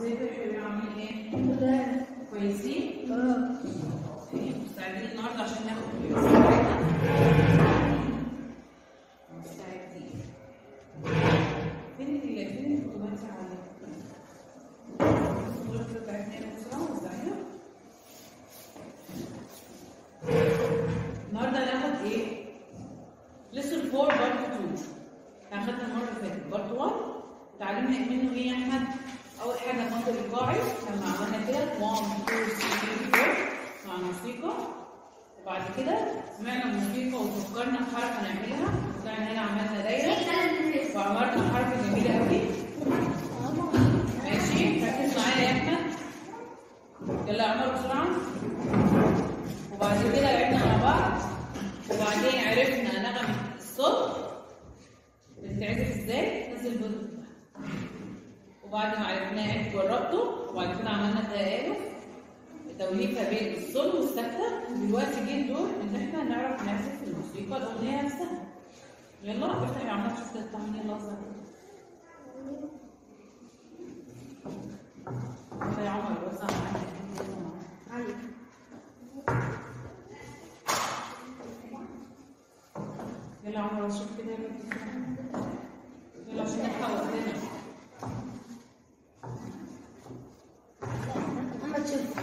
ازيكم يا حبايبي عاملين ايه؟ كويسين؟ مستعدين النهارده عشان ناخد الكلاس بتاعتنا؟ مستعدين فين ال فين الرطوبات عليها؟ الرطوبات بتاعتنا هنا بسرعه وزعيها النهارده هناخد ايه؟ ليسون 4 بارت 2 احنا خدنا المره اللي فاتت بارت 1 اتعلمنا منه ايه يا احمد؟ اول حاجه المنطق الايقاعي لما عملنا كده 1 2 3 4 مع الموسيقى وبعد كده سمعنا الموسيقى وفكرنا في حركه نعملها طلعنا هنا عملنا دايره وعملنا حركه جميله قوي ماشي ركز معايا يا احمد يلا يا عمر بسرعه وبعد كده لعبنا مع بعض وبعدين عرفنا نغمه الصوت بتتعزف ازاي نزل بوز وبعد ما عرفناه انت جربته وبعد كده عملنا تآلف توليفه بين الصول والسكته دلوقتي جه الدور ان احنا نعرف نعزف الموسيقى الاغنيه نفسها يلا افتح يا عمر شوف تطلع منين اللحظه دي يلا يا عمر وزع معايا يلا يا عمر شوف كده يلا يلا عشان نلحق وقتنا محمد شوف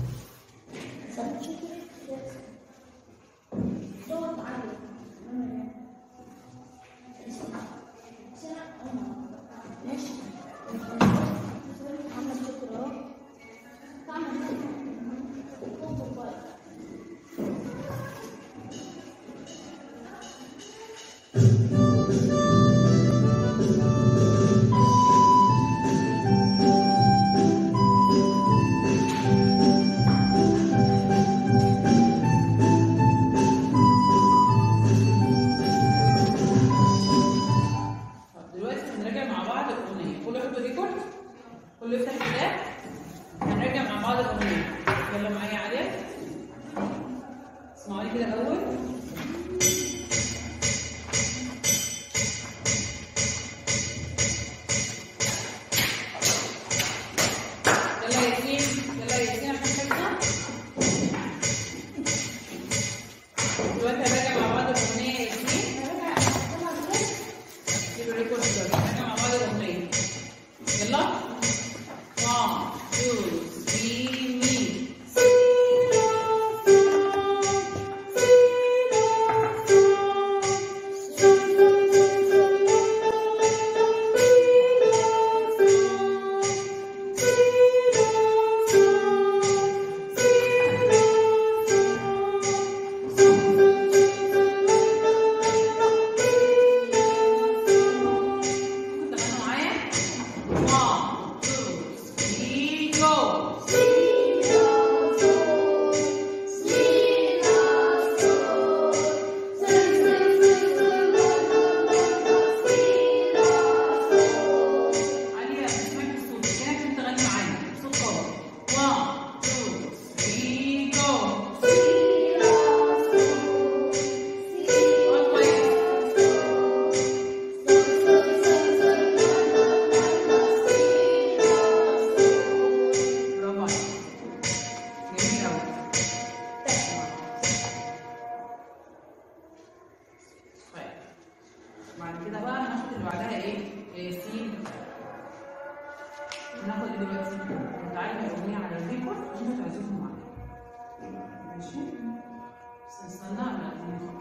صوت عالي ماشي محمد شكرا اهو تعمل طب دلوقتي هنراجع مع بعض الاغنيه كله يحط ريكورد كله يفتح كتاب هنراجع مع بعض الاغنيه يلا معايا يا عليا اسمعوني كده الاول يلا يا ياسين يلا يا ياسين عشان حفظنا دلوقتي هنراجع مع بعض الاغنيه يا ياسين يبقى ريكورد دلوقتي هنراجع مع بعض الاغنيه يلا 1 2 3 مي تغنوا معايا 1 2 3 جو عليا اسمعي الصوت كانك انت تغني معايا صوت قوي 1 2 3 جو صوت كويس برافو عليك جميل قوي طيب بعد كده بقى هناخد اللي بعدها ايه؟ إيه سين هناخد ايه دلوقتي؟ نتعلم الاغنيه على الريكورد وانتوا تعزفوا معايا ماشي؟ بس نستنى على الأغنية.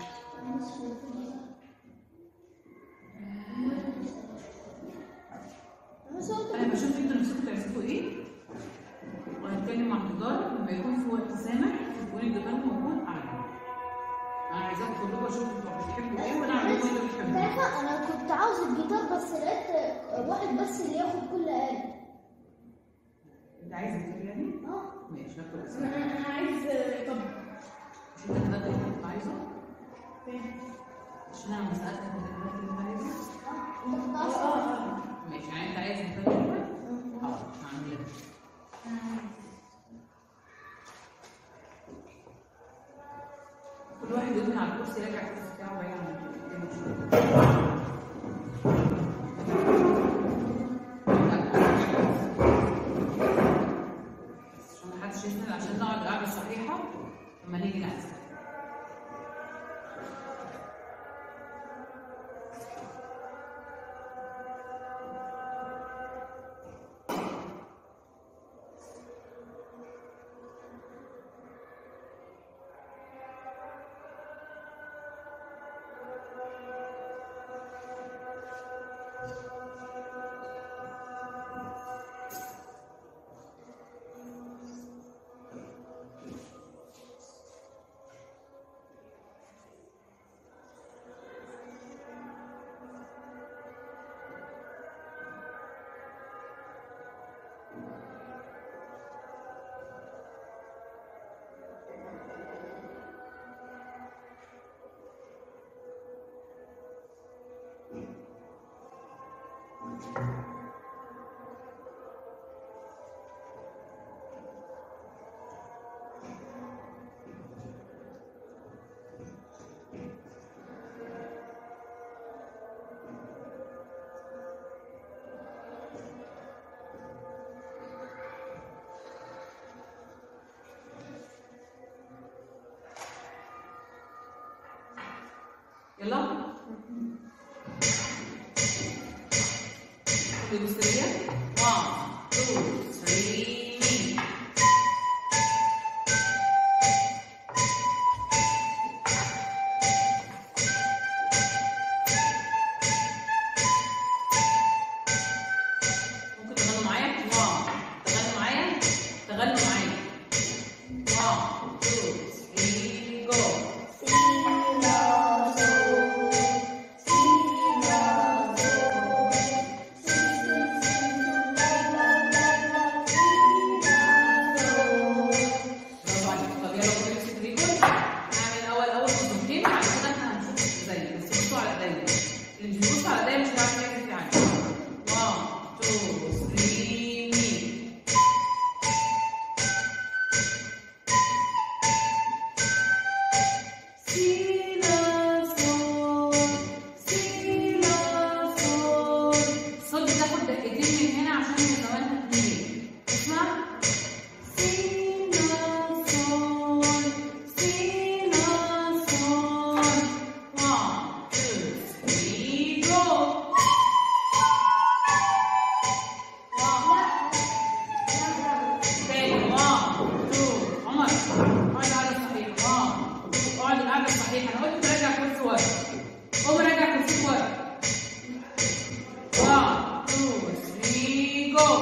انا بشوف انتوا نفسكم تعزفوا ايه وهنتكلم مع التجار لما يكون في وقت سامح يكون الجدار موجود اعلى انا عايزاكم كلكم اشوف انتوا بتحبوا ايه وانا اعمل لكم اللي بتحبوه تعرف انا كنت عاوز الجيتار بس لقيت واحد بس اللي ياخد كل آلة انت عايز الجدار يعني؟ اه ماشي ناخد انا اسمع انا عايز طب مش انت الجدار اللي انت عايزه؟ عشان انا لما سالتك انت الجدار اللي انت عايزه؟ انت كنت عاوز اه ماشي يعني انت عايز الجدار اللي اه هعمل لك كل واحد يقوم على الكرسي يراجع الكرسي بتاعه بعيد عن التاني شوية. لما نيجي نعزف يلا كله بسرية 1 2 3 ممكن تغنوا معايا 1 تغنوا معايا تغنوا معايا 1 2 3 جو برافو عليك طب يلا كل نمسك ريكورد نعمل الاول اول خطوتين بعد كده احنا هنشوف ازاي بس بصوا على ايديا اللي مش بيبص على ايديا مش هيعرف يعمل يعني 1 2 3 مي سي لا صول سي لا صول الصوت بتاخد دقيقتين من هنا عشان يتوانى اتنين اسمع سي لا صول سي لا صول 1 2 3 جو تاني 1 2 عمر اقعد على الصحيح 1 2 اقعد القعده الصحيحه انا قلت تراجع كرسي ورا قوم راجع كرسيك ورا 1 2 3 جو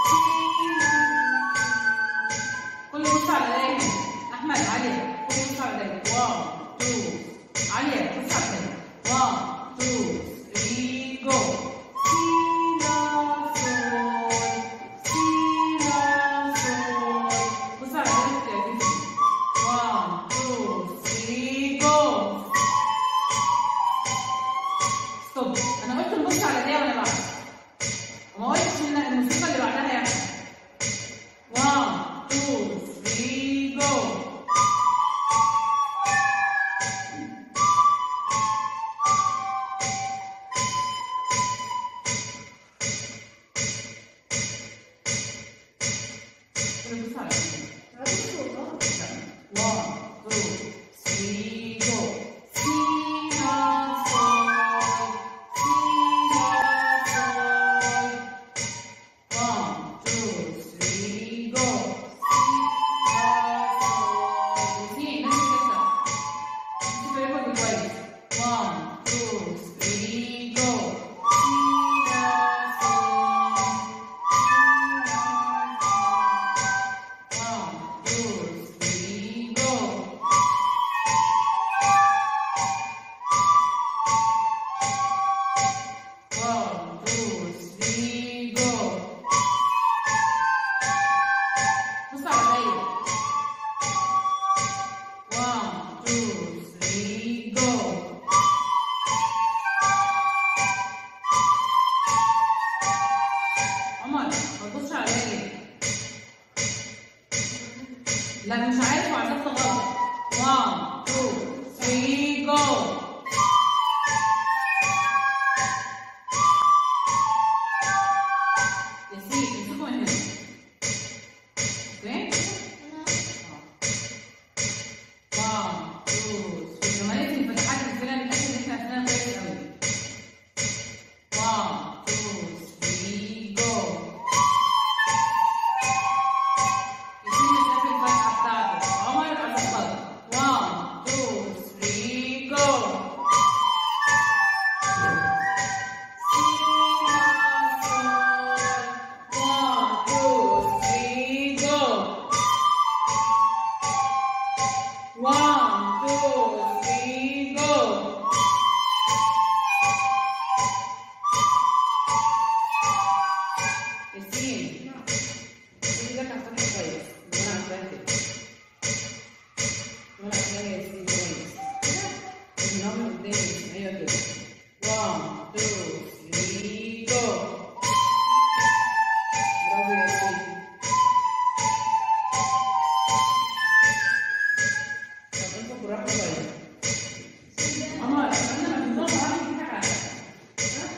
كل بص على الايه احمد عليا كل بص على الايه 1 2 عليا بص على الايه 1 2 3 جو سي لا صول سي لا صول بص على الايه 1 2 3 جو ستوب انا قلت نبص على الايه وانا بعد وما قلتش ان الموسيقى اللي بعدها يعني 1 2 3 جو كده بص على الايه 1 2 3 جو سي لا صول سي لا صول 1 2 3 جو سي لا صول سي نفس كده شوف ريكورد كويس 1 2 3 جو سي لا صول سي لا صول 1 2 3 جو One, two, three, go. بص على ايديا. One, two, three, go. عمر ما تبصش على ايديا. لا مش عارف وعزفت غلط. One, two, three, go. ياسين امسكوا من هنا اوكي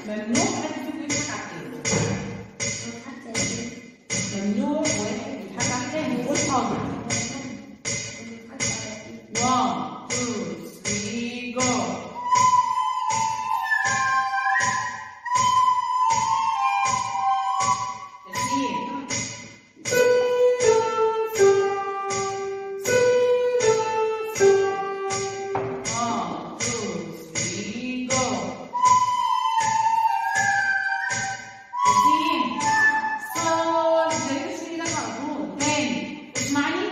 ممنوع حد فيكم يضحك على التاني ممنوع واحد يضحك على التاني يقول حاضر 1 2 3 جو ياسين One, two, three, go. ياسين صول ما تقلبش ايدك على طول تاني اسمعني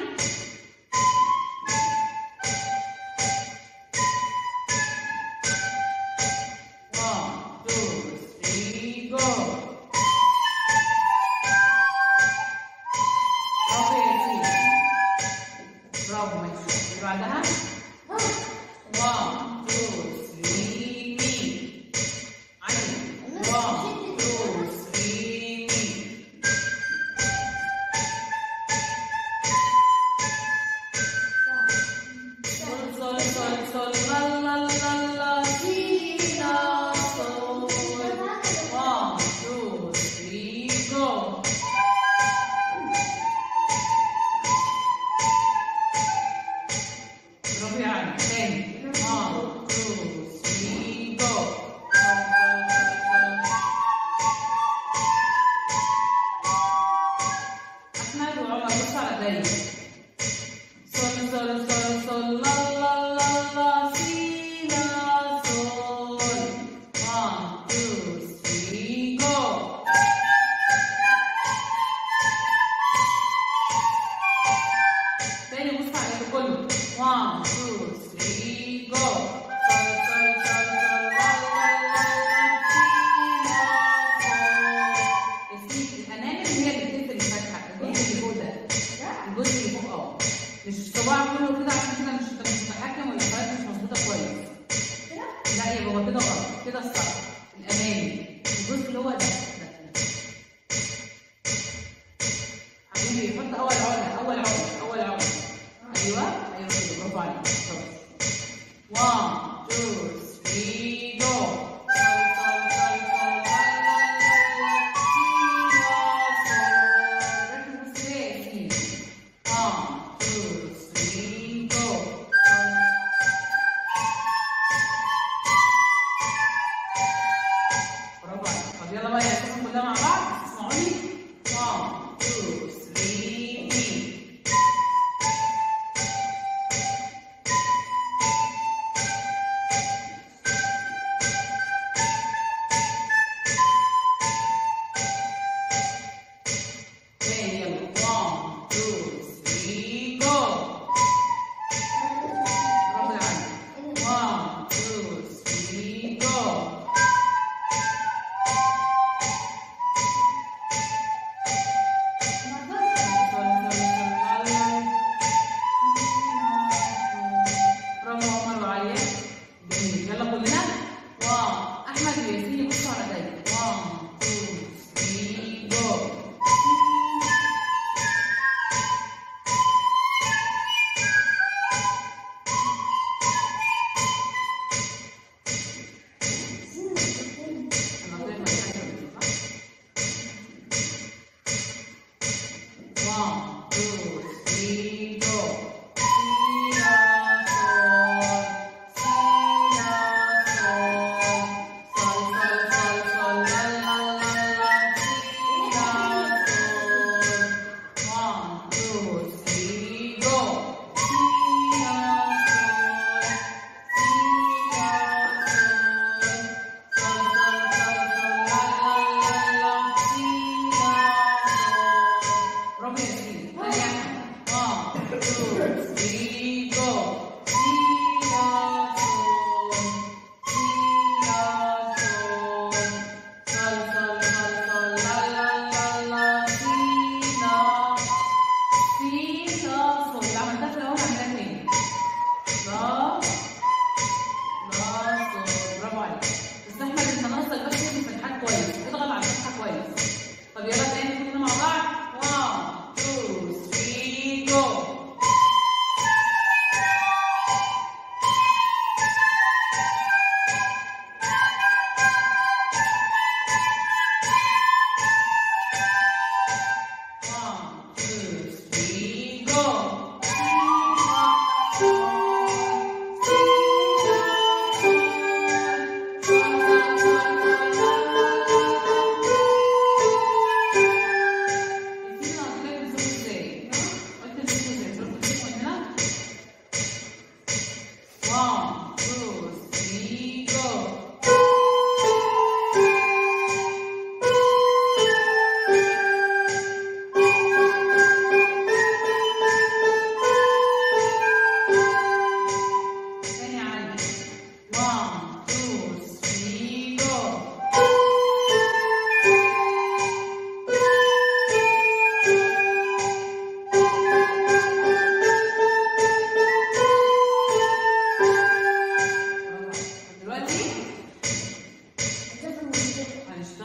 One, two, three, go. برافو يا ياسين برافو ماشي اللي بعدها One, two, three, me. علي. One, two, three, me. Sol, sol, sol, sol, la, la, la, la, si, la, sol. One, two, three, go. برافو يا علي. تاني. One, two, three, go. Sol, sol, sol, sol. أحمد وعمر بص على ايديا. Sol, sol, sol, sol, la, la, la, la, si, la, sol. One, two, three, go. تاني بص على ايده كله. One, two, three, go. Sol, sol, sol, sol, la, la, la, la, si, la, sol. السي- الأنامل هي اللي بتقفل الفتحة، الجزء اللي فوق ده. الجزء اللي فوق اه مش الصباع كله كده عشان كده مش انت مش متحكم ولا حاجه مش مظبوطه كويس لا يبقى هو كده غلط كده الصح الامامي الجزء اللي هو ده ده. حبيبي حط اول عقله اول عقله اول عقله ايوه ايوه كده برافو عليك طب 1 2 3 جو صل صل صل صل لا لا لا لا سي لا صل ركز بس ليه يا سيدي One, two, three, go. برافو عليك. طب يلا بقى يا اسامي كلها مع بعض اسمعوني. One, two, three, me. تاني يلا. One, two, three, go. برافو يا علي. One, two, three, go.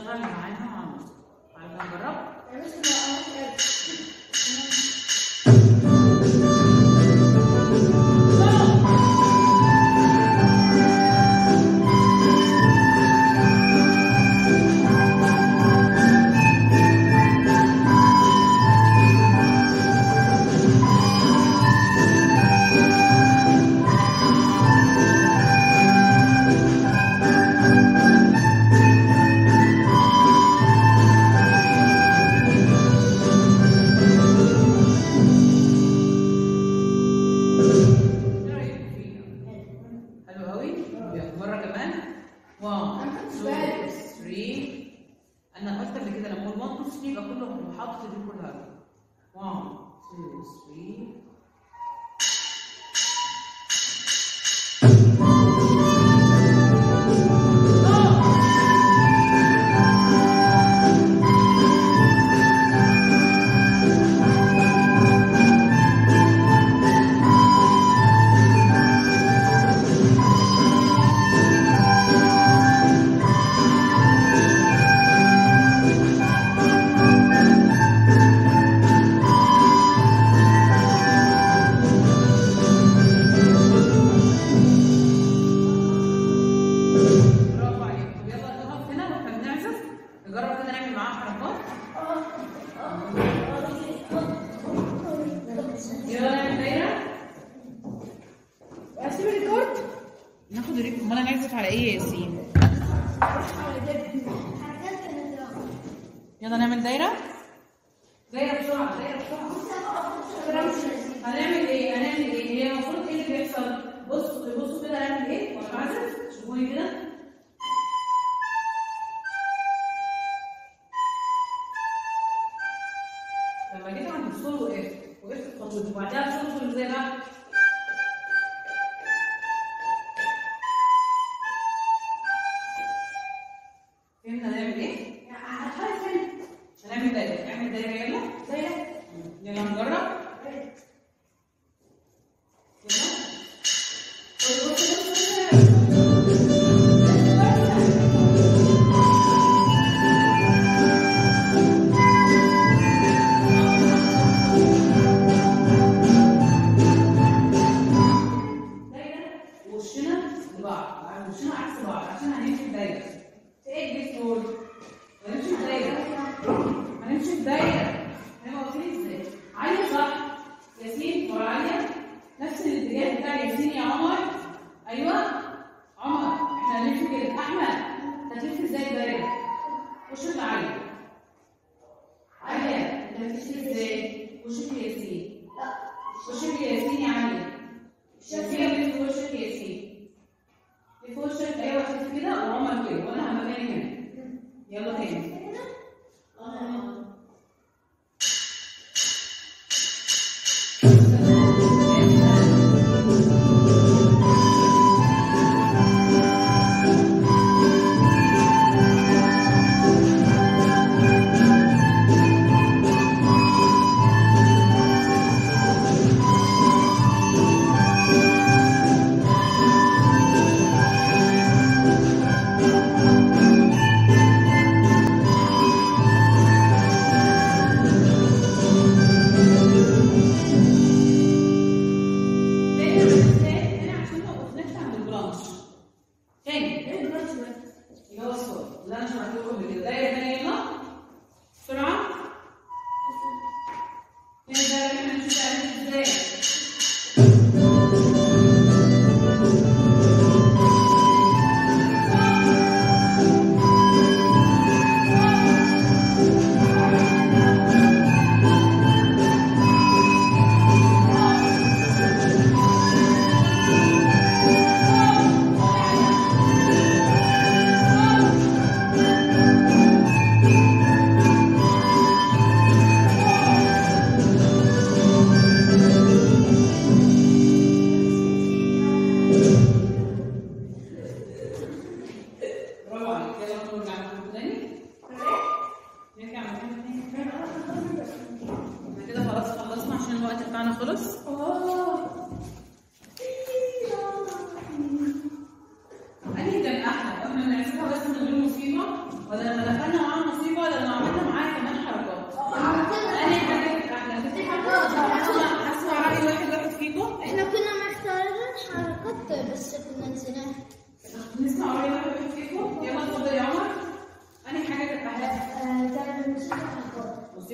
اشتغل معاها عمر تعالى نجرب انا بس ما عملت ايه رايكم فيها؟ حلو قوي يلا مره كمان 1 أنا كنت 2 بالك. 3 انا قلت قبل كده لما اقول 1 2 3 يبقى كله حاطط دي كلها 1 2 3 برافو عليك طب يلا نقف هنا واحنا بنعزف نجرب كده نعمل معاها حركات يلا نعمل دايره اسيب الكارت ناخد ريك امال هنعزف على ايه يا ياسين حركات كانت يلا نعمل دايره دايره بسرعه دايره بسرعه هنعمل ايه هنعمل ايه هي المفروض ايه اللي بيحصل بصوا بصوا كده هنعمل ايه وانا بعزف شوفوني كده لما جيت عند الصول وقفت وقفت خطوتي وبعدها الصول ازاي بقى فهمنا هنعمل ايه؟ هنعمل دايره نعمل دايره يلا يلا نجرب يلا بص بص بص دايره وشنا لبعض وشنا عكس بعض عشان هنمشي في دايره ايه الجسم هنمشي في دايره هنمشي في دايره احنا واقفين ازاي عاليه صح ياسين ورا عاليه نفس الاتجاه بتاع ياسين يا عمر ايوه عمر احنا هنمشي كده احمد هتلف ازاي الدايره وشك عاليه عاليه انت هتمشي ازاي وشك ياسين وشك ياسين يا عاليه ياسين في وشك ياسين في وشك ايوه شوف كده وعمر كده وانا همكاني هنا يلا تاني تاني تاني تاني عشان ما وقفناش عند البرانش تاني اللي هو الصوت اللي انا شرحت لكم قبل كده دايره تانيه يلا بسرعه هنا الدايره اللي احنا هنشوف عليها ازاي برافو عليك يلا نرجع نعمل تاني نرجع نعمل تاني احنا كده خلاص خلصنا عشان الوقت بتاعنا خلص انهي كان احلى واحنا بنعزفها بس من غير موسيقى ولا لما دخلنا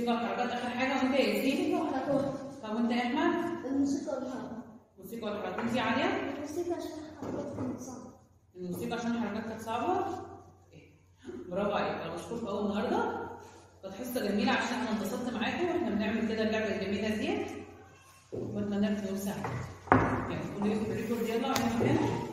الموسيقى والحركات اخر حاجه وانت يا ياسين وحركات طب وانت يا احمد الموسيقى والحركات الموسيقى والحركات انت عاليه الموسيقى عشان الحركات كانت صعبة الموسيقى عشان الحركات كانت صعبه برافو عليك انا بشكرك قوي النهارده كانت حصه جميله عشان انا انبسطت معاكم واحنا بنعمل كده اللعبه الجميله ديت واتمنى لكم يوم سعيد يعني قولوا لي في الريكورد يلا اعملوا هنا